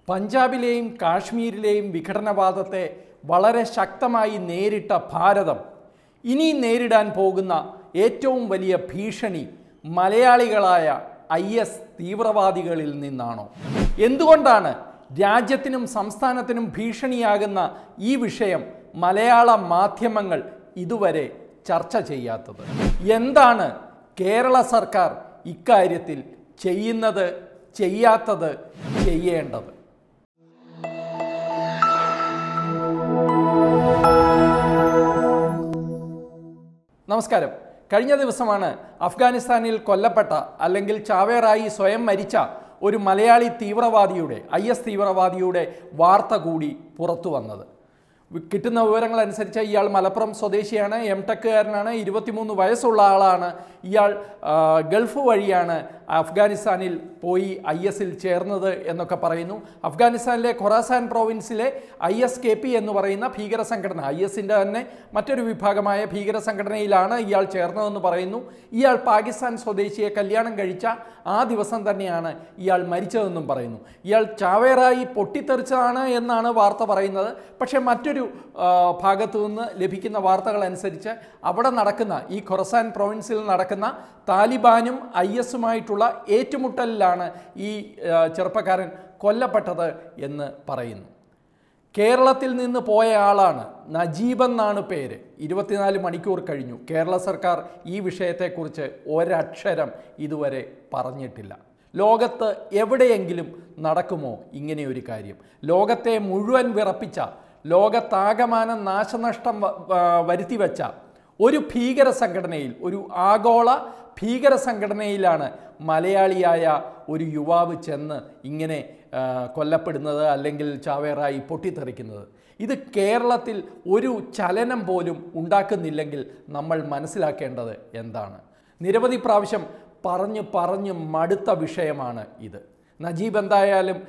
പഞ്ചാബിലെയും കാശ്മീരിലെയും വിഘടനവാദത്തെ വളരെ ശക്തമായി നേരിട്ട ഭാരതം ഇനി നേരിടാൻ പോകുന്ന ഏറ്റവും വലിയ ഭീഷണി മലയാളികളായ ഐ എസ് തീവ്രവാദികളിൽ നിന്നാണോ എന്തുകൊണ്ടാണ് രാജ്യത്തിനും സംസ്ഥാനത്തിനും ഭീഷണിയാകുന്ന ഈ വിഷയം മലയാള മാധ്യമങ്ങൾ ഇതുവരെ ചർച്ച ചെയ്യാത്തത് എന്താണ് കേരള സർക്കാർ ഇക്കാര്യത്തിൽ ചെയ്യുന്നത് ചെയ്യാത്തത് ചെയ്യേണ്ടത് നമസ്കാരം കഴിഞ്ഞ ദിവസമാണ് അഫ്ഗാനിസ്ഥാനിൽ കൊല്ലപ്പെട്ട അല്ലെങ്കിൽ ചാവേറായി സ്വയം മരിച്ച ഒരു മലയാളി തീവ്രവാദിയുടെ ഐ എസ് തീവ്രവാദിയുടെ വാർത്ത കൂടി പുറത്തു വന്നത് വി- കിട്ടുന്ന വിവരങ്ങൾ അനുസരിച്ച് ഇയാൾ മലപ്പുറം സ്വദേശിയാണ് എം ടെക്കുകാരനാണ് ഇരുപത്തിമൂന്ന് വയസ്സുള്ള ആളാണ് ഇയാൾ ആ, ഗൾഫ് വഴിയാണ് അഫ്ഗാനിസ്ഥാനിൽ പോയി ഐ എസിൽ ചേർന്നത് എന്നൊക്കെ പറയുന്നു അഫ്ഗാനിസ്ഥാനിലെ ഖൊറാസാൻ പ്രോവിൻസിലെ ഐ എസ് കെ പി എന്ന് പറയുന്ന ഭീകര സംഘടന ഐ എസിൻ്റെ തന്നെ മറ്റൊരു വിഭാഗമായ ഭീകര സംഘടനയിലാണ് ഇയാൾ ചേർന്നതെന്ന് പറയുന്നു ഇയാൾ പാകിസ്ഥാൻ സ്വദേശിയെ കല്യാണം കഴിച്ച ആ ദിവസം തന്നെയാണ് ഇയാൾ മരിച്ചതെന്നും പറയുന്നു ഇയാൾ ചാവേറായി പൊട്ടിത്തെറിച്ചതാണ് എന്നാണ് വാർത്ത പറയുന്നത് പക്ഷേ മറ്റൊരു ആ, ഭാഗത്തു നിന്ന് ലഭിക്കുന്ന വാർത്തകൾ അനുസരിച്ച് അവിടെ നടക്കുന്ന ഈ ഖൊറസാൻ പ്രൊവിൻസിൽ നടക്കുന്ന താലിബാനും ഐ എസുമായിട്ടുള്ള ഏറ്റുമുട്ടലിലാണ് ഈ ആ, ചെറുപ്പക്കാരൻ കൊല്ലപ്പെട്ടത് എന്ന് പറയുന്നു കേരളത്തിൽ നിന്ന് പോയ ആളാണ് നജീബ് എന്നാണ് പേര് ഇരുപത്തിനാല് മണിക്കൂർ കഴിഞ്ഞു കേരള സർക്കാർ ഈ വിഷയത്തെക്കുറിച്ച് ഒരക്ഷരം ഇതുവരെ പറഞ്ഞിട്ടില്ല ലോകത്ത് എവിടെയെങ്കിലും നടക്കുമോ ഇങ്ങനെയൊരു കാര്യം ലോകത്തെ മുഴുവൻ വിറപ്പിച്ച ലോകത്താകമാനം നാശനഷ്ടം വ- വ- വരുത്തിവെച്ച ഒരു ഭീകര സംഘടനയിൽ ഒരു ആഗോള ഭീകര സംഘടനയിലാണ് മലയാളിയായ ഒരു യുവാവ് ചെന്ന് ഇങ്ങനെ ആ, കൊല്ലപ്പെടുന്നത് അല്ലെങ്കിൽ ചാവേറായി പൊട്ടിത്തെറിക്കുന്നത് ഇത് കേരളത്തിൽ ഒരു ചലനം പോലും ഉണ്ടാക്കുന്നില്ലെങ്കിൽ നമ്മൾ മനസ്സിലാക്കേണ്ടത് എന്താണ് നിരവധി പ്രാവശ്യം പറഞ്ഞ് പറഞ്ഞ് മടുത്ത വിഷയമാണ് ഇത് നജീബ് എന്തായാലും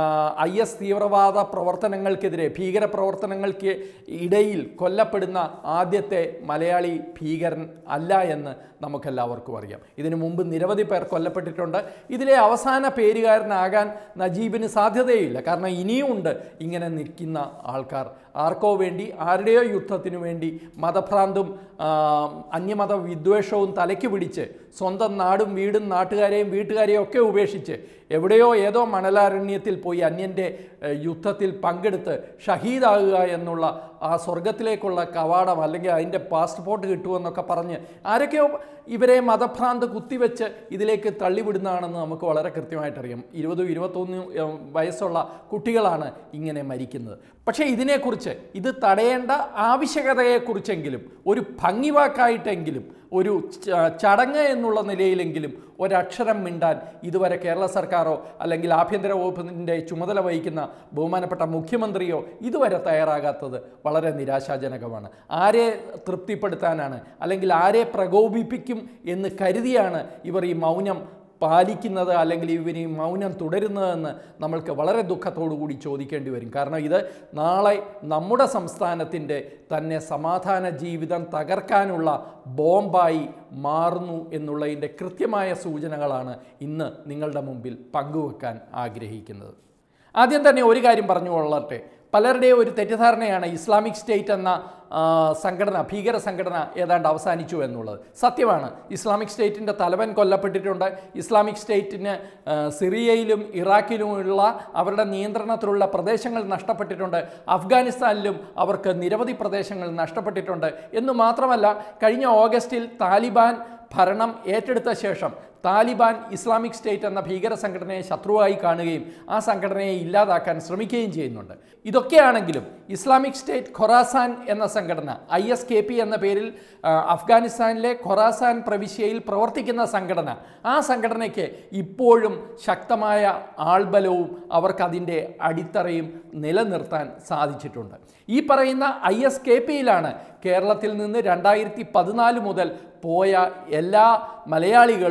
ഐ എസ് തീവ്രവാദ പ്രവർത്തനങ്ങൾക്കെതിരെ ഭീകര പ്രവർത്തനങ്ങൾക്ക് ഇടയിൽ കൊല്ലപ്പെടുന്ന ആദ്യത്തെ മലയാളി ഭീകരൻ അല്ല എന്ന് നമുക്കെല്ലാവർക്കും അറിയാം ഇതിനു മുമ്പ് നിരവധി പേർ കൊല്ലപ്പെട്ടിട്ടുണ്ട് ഇതിലെ അവസാന പേരുകാരനാകാൻ നജീബിന് സാധ്യതയില്ല കാരണം ഇനിയുമുണ്ട് ഇങ്ങനെ നിൽക്കുന്ന ആൾക്കാർ ആർക്കോ വേണ്ടി ആരുടെയോ യുദ്ധത്തിനു വേണ്ടി മതഭ്രാന്തും ആ, അന്യമത വിദ്വേഷവും തലയ്ക്ക് പിടിച്ച് സ്വന്തം നാടും വീടും നാട്ടുകാരെയും വീട്ടുകാരെയും ഒക്കെ ഉപേക്ഷിച്ച് എവിടെയോ ഏതോ മണലാരണ്യത്തിൽ പോയി അന്യൻ്റെ ഏഹ്, യുദ്ധത്തിൽ പങ്കെടുത്ത് ഷഹീദാകുക എന്നുള്ള ആ സ്വർഗത്തിലേക്കുള്ള കവാടം അല്ലെങ്കിൽ അതിൻ്റെ പാസ്പോർട്ട് കിട്ടുമെന്നൊക്കെ പറഞ്ഞ് ആരൊക്കെയോ ഇവരെ മതഭ്രാന്ത് കുത്തിവെച്ച് ഇതിലേക്ക് തള്ളിവിടുന്നതാണെന്ന് നമുക്ക് വളരെ കൃത്യമായിട്ടറിയാം ഇരുപതും ഇരുപത്തൊന്നും ഏഹ്, വയസ്സുള്ള കുട്ടികളാണ് ഇങ്ങനെ മരിക്കുന്നത് പക്ഷേ ഇതിനെക്കുറിച്ച് ഇത് തടയേണ്ട ആവശ്യകതയെക്കുറിച്ചെങ്കിലും ഒരു ഭംഗിവാക്കായിട്ടെങ്കിലും ഒരു ച- ചടങ്ങ് എന്നുള്ള നിലയിലെങ്കിലും ഒരക്ഷരം മിണ്ടാൻ ഇതുവരെ കേരള സർക്കാരോ അല്ലെങ്കിൽ ആഭ്യന്തര വകുപ്പിൻ്റെ ചുമതല വഹിക്കുന്ന ബഹുമാനപ്പെട്ട മുഖ്യമന്ത്രിയോ ഇതുവരെ തയ്യാറാകാത്തത് വളരെ നിരാശാജനകമാണ് ആരെ തൃപ്തിപ്പെടുത്താനാണ് അല്ലെങ്കിൽ ആരെ പ്രകോപിപ്പിക്കും എന്ന് കരുതിയാണ് ഇവർ ഈ മൗനം പാലിക്കുന്നത് അല്ലെങ്കിൽ ഇവർ ഈ മൗനം തുടരുന്നതെന്ന് നമ്മൾക്ക് വളരെ ദുഃഖത്തോടു കൂടി ചോദിക്കേണ്ടി വരും കാരണം ഇത് നാളെ നമ്മുടെ സംസ്ഥാനത്തിൻ്റെ തന്നെ സമാധാന ജീവിതം തകർക്കാനുള്ള ബോംബായി മാറുന്നു എന്നുള്ളതിൻ്റെ കൃത്യമായ സൂചനകളാണ് ഇന്ന് നിങ്ങളുടെ മുമ്പിൽ പങ്കുവെക്കാൻ ആഗ്രഹിക്കുന്നത് ആദ്യം തന്നെ ഒരു കാര്യം പറഞ്ഞു കൊള്ളട്ടെ പലരുടെയും ഒരു തെറ്റിദ്ധാരണയാണ് ഇസ്ലാമിക് സ്റ്റേറ്റ് എന്ന ആ, സംഘടന ഭീകര സംഘടന ഏതാണ്ട് അവസാനിച്ചു എന്നുള്ളത് സത്യമാണ് ഇസ്ലാമിക് സ്റ്റേറ്റിൻ്റെ തലവൻ കൊല്ലപ്പെട്ടിട്ടുണ്ട് ഇസ്ലാമിക് സ്റ്റേറ്റിന് ആ, സിറിയയിലും ഇറാഖിലുമുള്ള അവരുടെ നിയന്ത്രണത്തിലുള്ള പ്രദേശങ്ങൾ നഷ്ടപ്പെട്ടിട്ടുണ്ട് അഫ്ഗാനിസ്ഥാനിലും അവർക്ക് നിരവധി പ്രദേശങ്ങൾ നഷ്ടപ്പെട്ടിട്ടുണ്ട് എന്ന് മാത്രമല്ല കഴിഞ്ഞ ഓഗസ്റ്റിൽ താലിബാൻ ഭരണം ഏറ്റെടുത്ത ശേഷം താലിബാൻ ഇസ്ലാമിക് സ്റ്റേറ്റ് എന്ന ഭീകര സംഘടനയെ ശത്രുവായി കാണുകയും ആ സംഘടനയെ ഇല്ലാതാക്കാൻ ശ്രമിക്കുകയും ചെയ്യുന്നുണ്ട് ഇതൊക്കെയാണെങ്കിലും ഇസ്ലാമിക് സ്റ്റേറ്റ് ഖൊറാസാൻ എന്ന സംഘടന ഐ എസ് കെ പി എന്ന പേരിൽ ആ, അഫ്ഗാനിസ്ഥാനിലെ ഖൊറാസാൻ പ്രവിശ്യയിൽ പ്രവർത്തിക്കുന്ന സംഘടന ആ സംഘടനയ്ക്ക് ഇപ്പോഴും ശക്തമായ ആൾബലവും അവർക്കതിൻ്റെ അടിത്തറയും നിലനിർത്താൻ സാധിച്ചിട്ടുണ്ട് ഈ പറയുന്ന ഐ എസ് കെ പിയിലാണ് കേരളത്തിൽ നിന്ന് രണ്ടായിരത്തി പതിനാല് മുതൽ പോയ എല്ലാ മലയാളികളും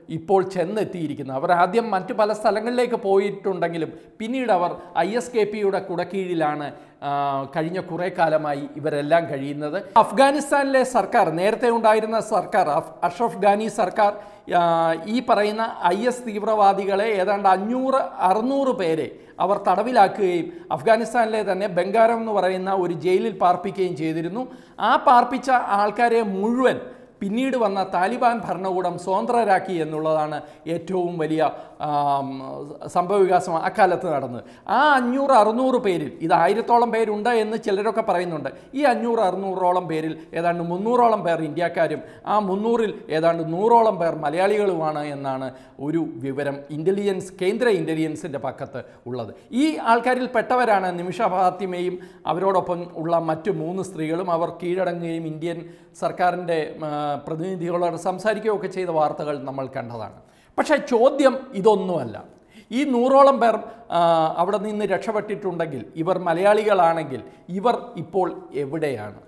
ഇപ്പോൾ ചെന്നെത്തിയിരിക്കുന്നത് അവർ ആദ്യം മറ്റു പല സ്ഥലങ്ങളിലേക്ക് പോയിട്ടുണ്ടെങ്കിലും പിന്നീട് അവർ ഐ എസ് കെ പിയുടെ കുടക്കീഴിലാണ് ആ, കഴിഞ്ഞ കുറേ കാലമായി ഇവരെല്ലാം കഴിയുന്നത് അഫ്ഗാനിസ്ഥാനിലെ സർക്കാർ നേരത്തെ ഉണ്ടായിരുന്ന സർക്കാർ അഫ്- അഷ്റഫ് ഖാനി സർക്കാർ ആ, ഈ പറയുന്ന ഐ എസ് തീവ്രവാദികളെ ഏതാണ്ട് അഞ്ഞൂറ് അറുന്നൂറ് പേരെ അവർ തടവിലാക്കുകയും അഫ്ഗാനിസ്ഥാനിലെ തന്നെ ബംഗാരം എന്ന് പറയുന്ന ഒരു ജയിലിൽ പാർപ്പിക്കുകയും ചെയ്തിരുന്നു ആ പാർപ്പിച്ച ആൾക്കാരെ മുഴുവൻ പിന്നീട് വന്ന താലിബാൻ ഭരണകൂടം സ്വതന്ത്രരാക്കി എന്നുള്ളതാണ് ഏറ്റവും വലിയ ആം, സംഭവവികാസം അക്കാലത്ത് നടന്നത് ആ അഞ്ഞൂറ് അറുന്നൂറ് പേരിൽ ഇത് ആയിരത്തോളം പേരുണ്ട് എന്ന് ചിലരൊക്കെ പറയുന്നുണ്ട് ഈ അഞ്ഞൂറ് അറുന്നൂറോളം പേരിൽ ഏതാണ്ട് മുന്നൂറോളം പേർ ഇന്ത്യക്കാരും ആ മുന്നൂറിൽ ഏതാണ്ട് നൂറോളം പേർ മലയാളികളുമാണ് എന്നാണ് ഒരു വിവരം ഇൻ്റലിജൻസ് കേന്ദ്ര ഇൻ്റലിജൻസിൻ്റെ പക്കത്ത് ഉള്ളത് ഈ ആൾക്കാരിൽ പെട്ടവരാണ് നിമിഷ ഫാത്തിമയും അവരോടൊപ്പം ഉള്ള മറ്റു മൂന്ന് സ്ത്രീകളും അവർ കീഴടങ്ങുകയും ഇന്ത്യൻ സർക്കാരിൻ്റെ ആ, പ്രതിനിധികളോട് സംസാരിക്കുകയൊക്കെ ചെയ്ത വാർത്തകൾ നമ്മൾ കണ്ടതാണ് പക്ഷേ ചോദ്യം ഇതൊന്നുമല്ല ഈ നൂറോളം പേർ ആ, അവിടെ നിന്ന് രക്ഷപ്പെട്ടിട്ടുണ്ടെങ്കിൽ ഇവർ മലയാളികളാണെങ്കിൽ ഇവർ ഇപ്പോൾ എവിടെയാണ്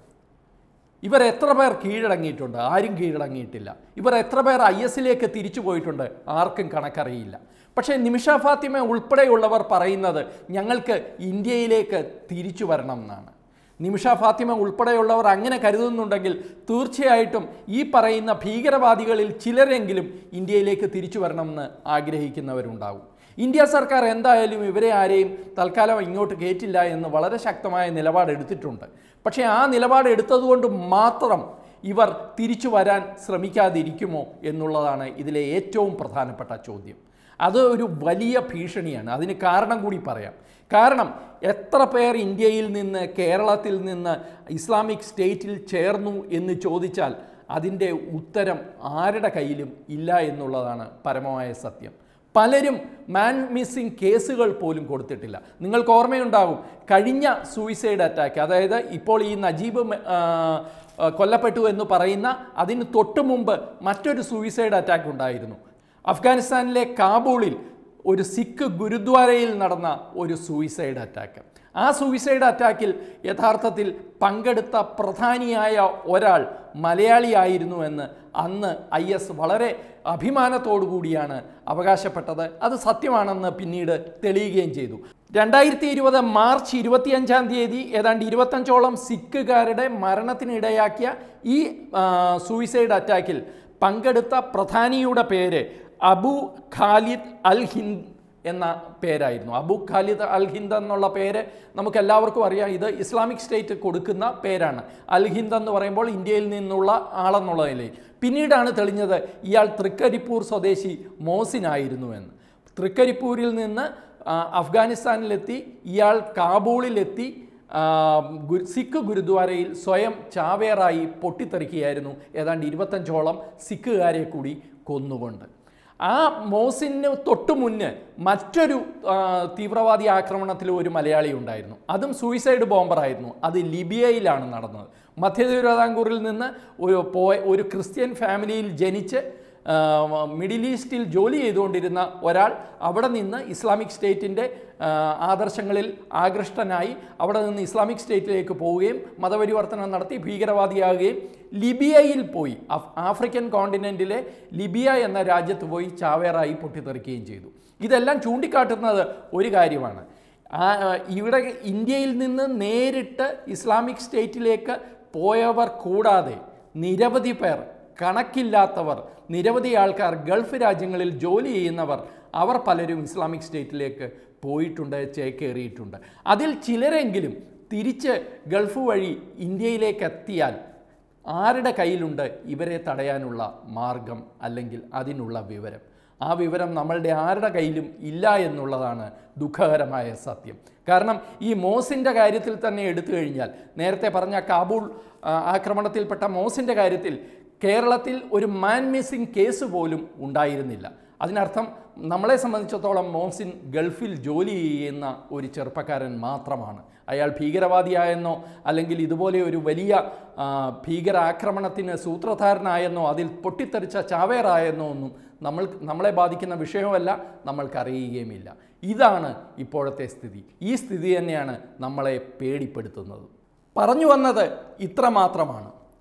ഇവർ എത്ര പേർ കീഴടങ്ങിയിട്ടുണ്ട് ആരും കീഴടങ്ങിയിട്ടില്ല ഇവർ എത്ര പേർ ഐ എസിലേക്ക് തിരിച്ചു പോയിട്ടുണ്ട് ആർക്കും കണക്കറിയില്ല പക്ഷേ നിമിഷ ഫാത്തിമ ഉൾപ്പെടെയുള്ളവർ പറയുന്നത് ഞങ്ങൾക്ക് ഇന്ത്യയിലേക്ക് തിരിച്ചു വരണം എന്നാണ് നിമിഷ ഫാത്തിമ ഉൾപ്പെടെയുള്ളവർ അങ്ങനെ കരുതുന്നുണ്ടെങ്കിൽ തീർച്ചയായിട്ടും ഈ പറയുന്ന ഭീകരവാദികളിൽ ചിലരെങ്കിലും ഇന്ത്യയിലേക്ക് തിരിച്ചു വരണമെന്ന് ആഗ്രഹിക്കുന്നവരുണ്ടാകും ഇന്ത്യ സർക്കാർ എന്തായാലും ഇവരെ ആരെയും തൽക്കാലം ഇങ്ങോട്ട് കയറ്റില്ല എന്ന് വളരെ ശക്തമായ നിലപാടെടുത്തിട്ടുണ്ട് പക്ഷേ ആ നിലപാട് എടുത്തതുകൊണ്ട് മാത്രം ഇവർ തിരിച്ചു വരാൻ ശ്രമിക്കാതിരിക്കുമോ എന്നുള്ളതാണ് ഇതിലെ ഏറ്റവും പ്രധാനപ്പെട്ട ചോദ്യം അത് ഒരു വലിയ ഭീഷണിയാണ് അതിന് കാരണം കൂടി പറയാം കാരണം എത്ര പേർ ഇന്ത്യയിൽ നിന്ന് കേരളത്തിൽ നിന്ന് ഇസ്ലാമിക് സ്റ്റേറ്റിൽ ചേർന്നു എന്ന് ചോദിച്ചാൽ അതിൻ്റെ ഉത്തരം ആരുടെ കയ്യിലും ഇല്ല എന്നുള്ളതാണ് പരമമായ സത്യം പലരും മാൻ മിസ്സിംഗ് കേസുകൾ പോലും കൊടുത്തിട്ടില്ല നിങ്ങൾക്ക് ഓർമ്മയുണ്ടാകും കഴിഞ്ഞ സൂയിസൈഡ് അറ്റാക്ക് അതായത് ഇപ്പോൾ ഈ നജീബ് മ- ആ, ആ, കൊല്ലപ്പെട്ടു എന്ന് പറയുന്ന അതിന് തൊട്ട് മുമ്പ് മറ്റൊരു സൂയിസൈഡ് അറ്റാക്ക് ഉണ്ടായിരുന്നു അഫ്ഗാനിസ്ഥാനിലെ കാബൂളിൽ ഒരു സിഖ് ഗുരുദ്വാരയിൽ നടന്ന ഒരു സൂയിസൈഡ് അറ്റാക്ക് ആ സൂയിസൈഡ് അറ്റാക്കിൽ യഥാർത്ഥത്തിൽ പങ്കെടുത്ത പ്രധാനിയായ ഒരാൾ മലയാളിയായിരുന്നു എന്ന് അന്ന് ഐ എസ് വളരെ അഭിമാനത്തോടു കൂടിയാണ് അവകാശപ്പെട്ടത് അത് സത്യമാണെന്ന് പിന്നീട് തെളിയുകയും ചെയ്തു രണ്ടായിരത്തി ഇരുപത് മാർച്ച് ഇരുപത്തിയഞ്ചാം തീയതി ഏതാണ്ട് ഇരുപത്തഞ്ചോളം സിഖുകാരുടെ മരണത്തിനിടയാക്കിയ ഈ ആ, സൂയിസൈഡ് അറ്റാക്കിൽ പങ്കെടുത്ത പ്രധാനിയുടെ പേര് അബു ഖാലിദ് അൽ ഹിന്ദ് എന്ന പേരായിരുന്നു അബു ഖാലിദ് അൽ ഹിന്ദ് എന്നുള്ള പേര് നമുക്ക് എല്ലാവർക്കും അറിയാം ഇത് ഇസ്ലാമിക് സ്റ്റേറ്റ് കൊടുക്കുന്ന പേരാണ് അൽ ഹിന്ദ് എന്ന് പറയുമ്പോൾ ഇന്ത്യയിൽ നിന്നുള്ള ആളെന്നുള്ള നിലയിൽ പിന്നീടാണ് തെളിഞ്ഞത് ഇയാൾ തൃക്കരിപ്പൂർ സ്വദേശി മോസിനായിരുന്നു എന്ന് തൃക്കരിപ്പൂരിൽ നിന്ന് ആ, അഫ്ഗാനിസ്ഥാനിലെത്തി ഇയാൾ കാബൂളിലെത്തി ആ, ഗു- സിഖ് ഗുരുദ്വാരയിൽ സ്വയം ചാവേറായി പൊട്ടിത്തെറിക്കുകയായിരുന്നു ഏതാണ്ട് ഇരുപത്തഞ്ചോളം സിഖുകാരെ കൂടി കൊന്നുകൊണ്ട് ആ മോസിന് തൊട്ടു മുന്ന് മറ്റൊരു ആ, തീവ്രവാദി ആക്രമണത്തിൽ ഒരു മലയാളി ഉണ്ടായിരുന്നു അതും സൂയിസൈഡ് ബോംബറായിരുന്നു അത് ലിബിയയിലാണ് നടന്നത് മധ്യ തിരുവിതാംകൂറിൽ നിന്ന് ഒരു പോയ ഒരു ക്രിസ്ത്യൻ ഫാമിലിയിൽ ജനിച്ച് ആ, മിഡിൽ ഈസ്റ്റിൽ ജോലി ചെയ്തുകൊണ്ടിരുന്ന ഒരാൾ അവിടെ നിന്ന് ഇസ്ലാമിക് സ്റ്റേറ്റിൻ്റെ ആ, ആദർശങ്ങളിൽ ആകൃഷ്ടനായി അവിടെ നിന്ന് ഇസ്ലാമിക് സ്റ്റേറ്റിലേക്ക് പോവുകയും മതപരിവർത്തനം നടത്തി ഭീകരവാദിയാകുകയും ലിബിയയിൽ പോയി അഫ് ആഫ്രിക്കൻ കോണ്ടിനെൻറ്റിലെ ലിബിയ എന്ന രാജ്യത്ത് പോയി ചാവേറായി പൊട്ടിത്തെറിക്കുകയും ചെയ്തു ഇതെല്ലാം ചൂണ്ടിക്കാട്ടുന്നത് ഒരു കാര്യമാണ് ആ, ഇവിടെ ഇന്ത്യയിൽ നിന്ന് നേരിട്ട് ഇസ്ലാമിക് സ്റ്റേറ്റിലേക്ക് പോയവർ കൂടാതെ നിരവധി പേർ കണക്കില്ലാത്തവർ നിരവധി ആൾക്കാർ ഗൾഫ് രാജ്യങ്ങളിൽ ജോലി ചെയ്യുന്നവർ അവർ പലരും ഇസ്ലാമിക് സ്റ്റേറ്റിലേക്ക് പോയിട്ടുണ്ട് ചേക്കേറിയിട്ടുണ്ട് അതിൽ ചിലരെങ്കിലും തിരിച്ച് ഗൾഫ് വഴി ഇന്ത്യയിലേക്ക് എത്തിയാൽ ആരുടെ കയ്യിലുണ്ട് ഇവരെ തടയാനുള്ള മാർഗം അല്ലെങ്കിൽ അതിനുള്ള വിവരം ആ വിവരം നമ്മളുടെ ആരുടെ കയ്യിലും ഇല്ല എന്നുള്ളതാണ് ദുഃഖകരമായ സത്യം കാരണം ഈ മോസിൻ്റെ കാര്യത്തിൽ തന്നെ എടുത്തു കഴിഞ്ഞാൽ നേരത്തെ പറഞ്ഞ കാബൂൾ ആ, ആക്രമണത്തിൽപ്പെട്ട മോസിൻ്റെ കാര്യത്തിൽ കേരളത്തിൽ ഒരു മാൻ മിസ്സിംഗ് കേസ് പോലും ഉണ്ടായിരുന്നില്ല അതിനർത്ഥം നമ്മളെ സംബന്ധിച്ചിടത്തോളം മോസിൻ ഗൾഫിൽ ജോലി ചെയ്യുന്ന ഒരു ചെറുപ്പക്കാരൻ മാത്രമാണ് അയാൾ ഭീകരവാദിയായെന്നോ അല്ലെങ്കിൽ ഇതുപോലെ ഒരു വലിയ ആ, ഭീകരാക്രമണത്തിന് സൂത്രധാരനായെന്നോ അതിൽ പൊട്ടിത്തെറിച്ച ചാവേറായെന്നോ ഒന്നും നമ്മൾ നമ്മളെ ബാധിക്കുന്ന വിഷയമല്ല നമ്മൾക്കറിയുകയുമില്ല ഇതാണ് ഇപ്പോഴത്തെ സ്ഥിതി ഈ സ്ഥിതി തന്നെയാണ് നമ്മളെ പേടിപ്പെടുത്തുന്നത് പറഞ്ഞു വന്നത് ഇത്ര മാത്രമാണ്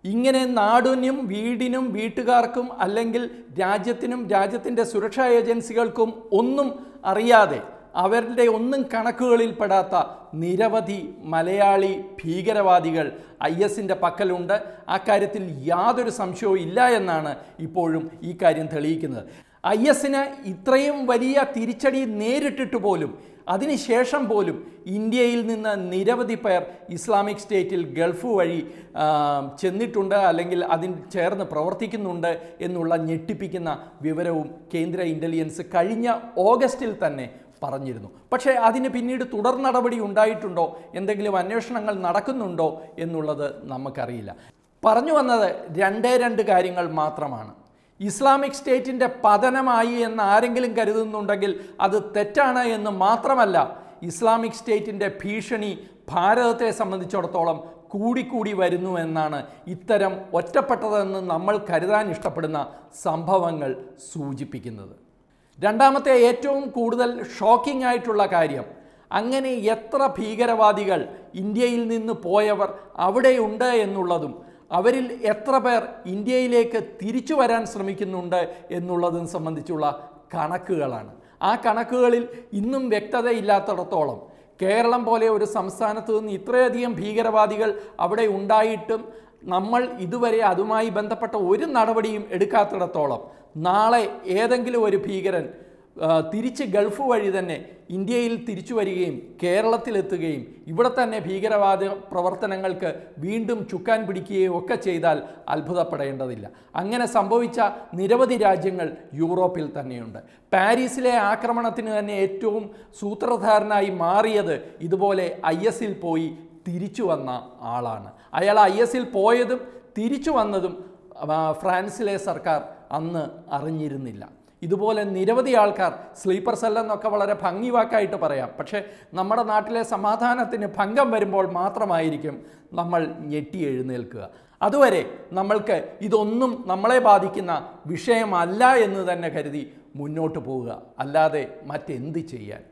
ഇങ്ങനെ നാടിനും വീടിനും വീട്ടുകാർക്കും അല്ലെങ്കിൽ രാജ്യത്തിനും രാജ്യത്തിൻ്റെ സുരക്ഷാ ഏജൻസികൾക്കും ഒന്നും അറിയാതെ അവരുടെ ഒന്നും കണക്കുകളിൽ പെടാത്ത നിരവധി മലയാളി ഭീകരവാദികൾ ഐ എസിൻ്റെ പക്കലുണ്ട് ആ കാര്യത്തിൽ യാതൊരു സംശയവും ഇല്ല എന്നാണ് ഇപ്പോഴും ഈ കാര്യം തെളിയിക്കുന്നത് ഐ എസിന് ഇത്രയും വലിയ തിരിച്ചടി നേരിട്ടിട്ട് പോലും അതിനുശേഷം പോലും ഇന്ത്യയിൽ നിന്ന് നിരവധി പേർ ഇസ്ലാമിക് സ്റ്റേറ്റിൽ ഗൾഫ് വഴി ആ, ചെന്നിട്ടുണ്ട് അല്ലെങ്കിൽ അതിൽ ചേർന്ന് പ്രവർത്തിക്കുന്നുണ്ട് എന്നുള്ള ഞെട്ടിപ്പിക്കുന്ന വിവരവും കേന്ദ്ര ഇൻ്റലിജൻസ് കഴിഞ്ഞ ഓഗസ്റ്റിൽ തന്നെ പറഞ്ഞിരുന്നു പക്ഷേ അതിന് പിന്നീട് തുടർ നടപടി ഉണ്ടായിട്ടുണ്ടോ എന്തെങ്കിലും അന്വേഷണങ്ങൾ നടക്കുന്നുണ്ടോ എന്നുള്ളത് നമുക്കറിയില്ല പറഞ്ഞു വന്നത് രണ്ടേ രണ്ട് കാര്യങ്ങൾ മാത്രമാണ് ഇസ്ലാമിക് സ്റ്റേറ്റിൻ്റെ പതനമായി എന്ന് ആരെങ്കിലും കരുതുന്നുണ്ടെങ്കിൽ അത് തെറ്റാണ് എന്ന് മാത്രമല്ല ഇസ്ലാമിക് സ്റ്റേറ്റിൻ്റെ ഭീഷണി ഭാരതത്തെ സംബന്ധിച്ചിടത്തോളം കൂടിക്കൂടി വരുന്നു എന്നാണ് ഇത്തരം ഒറ്റപ്പെട്ടതെന്ന് നമ്മൾ കരുതാൻ ഇഷ്ടപ്പെടുന്ന സംഭവങ്ങൾ സൂചിപ്പിക്കുന്നത് രണ്ടാമത്തെ ഏറ്റവും കൂടുതൽ ഷോക്കിംഗ് ആയിട്ടുള്ള കാര്യം അങ്ങനെ എത്ര ഭീകരവാദികൾ ഇന്ത്യയിൽ നിന്ന് പോയവർ അവിടെയുണ്ട് എന്നുള്ളതും അവരിൽ എത്ര പേർ ഇന്ത്യയിലേക്ക് തിരിച്ചു വരാൻ ശ്രമിക്കുന്നുണ്ട് എന്നുള്ളതും സംബന്ധിച്ചുള്ള കണക്കുകളാണ് ആ കണക്കുകളിൽ ഇന്നും വ്യക്തതയില്ലാത്തിടത്തോളം കേരളം പോലെ ഒരു സംസ്ഥാനത്ത് നിന്ന് ഇത്രയധികം ഭീകരവാദികൾ അവിടെ ഉണ്ടായിട്ടും നമ്മൾ ഇതുവരെ അതുമായി ബന്ധപ്പെട്ട ഒരു നടപടിയും എടുക്കാത്തിടത്തോളം നാളെ ഏതെങ്കിലും ഒരു ഭീകരൻ ആ, തിരിച്ച് ഗൾഫ് വഴി തന്നെ ഇന്ത്യയിൽ തിരിച്ചു വരികയും കേരളത്തിലെത്തുകയും ഇവിടെ തന്നെ ഭീകരവാദ പ്രവർത്തനങ്ങൾക്ക് വീണ്ടും ചുക്കാൻ പിടിക്കുകയും ഒക്കെ ചെയ്താൽ അത്ഭുതപ്പെടേണ്ടതില്ല അങ്ങനെ സംഭവിച്ച നിരവധി രാജ്യങ്ങൾ യൂറോപ്പിൽ തന്നെയുണ്ട് പാരീസിലെ ആക്രമണത്തിന് തന്നെ ഏറ്റവും സൂത്രധാരനായി മാറിയത് ഇതുപോലെ ഐ എസിൽ പോയി തിരിച്ചു വന്ന ആളാണ് അയാൾ ഐ എസിൽ പോയതും തിരിച്ചു വന്നതും ആ, ഫ്രാൻസിലെ സർക്കാർ അന്ന് അറിഞ്ഞിരുന്നില്ല ഇതുപോലെ നിരവധി ആൾക്കാർ സ്ലീപ്പർ സെൽ എന്നൊക്കെ വളരെ ഭംഗി വാക്കായിട്ട് പറയാം പക്ഷേ നമ്മുടെ നാട്ടിലെ സമാധാനത്തിന് ഭംഗം വരുമ്പോൾ മാത്രമായിരിക്കും നമ്മൾ ഞെട്ടി എഴുന്നേൽക്കുക അതുവരെ നമ്മൾക്ക് ഇതൊന്നും നമ്മളെ ബാധിക്കുന്ന വിഷയമല്ല എന്ന് തന്നെ കരുതി മുന്നോട്ട് പോവുക അല്ലാതെ മറ്റെന്ത് ചെയ്യാൻ